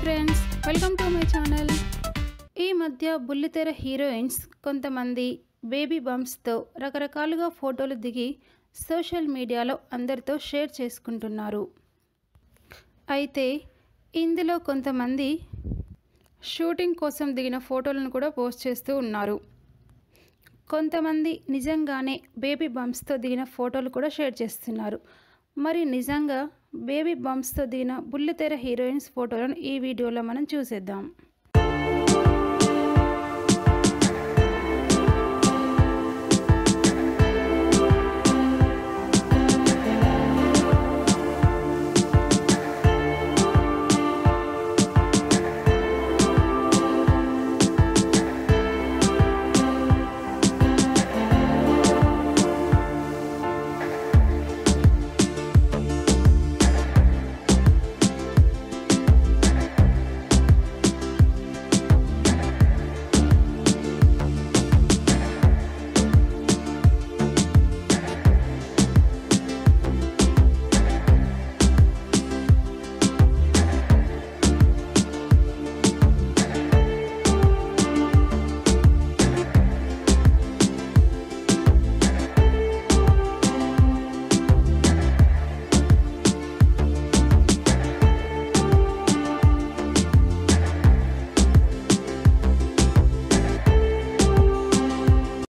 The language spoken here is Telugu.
friends welcome to my channel ఈ మధ్య బుల్లితెర హీరోయిన్స్ కొంతమంది బేబీ బంప్స్తో రకరకాలుగా ఫోటోలు దిగి సోషల్ మీడియాలో అందరితో షేర్ చేసుకుంటున్నారు అయితే ఇందులో కొంతమంది షూటింగ్ కోసం దిగిన ఫోటోలను కూడా పోస్ట్ చేస్తూ ఉన్నారు కొంతమంది నిజంగానే బేబీ బంప్స్తో దిగిన ఫోటోలు కూడా షేర్ చేస్తున్నారు మరి నిజంగా బేబీ బంప్స్తో దిగిన బుల్లితెర హీరోయిన్స్ ఫోటోలను ఈ వీడియోలో మనం చూసేద్దాం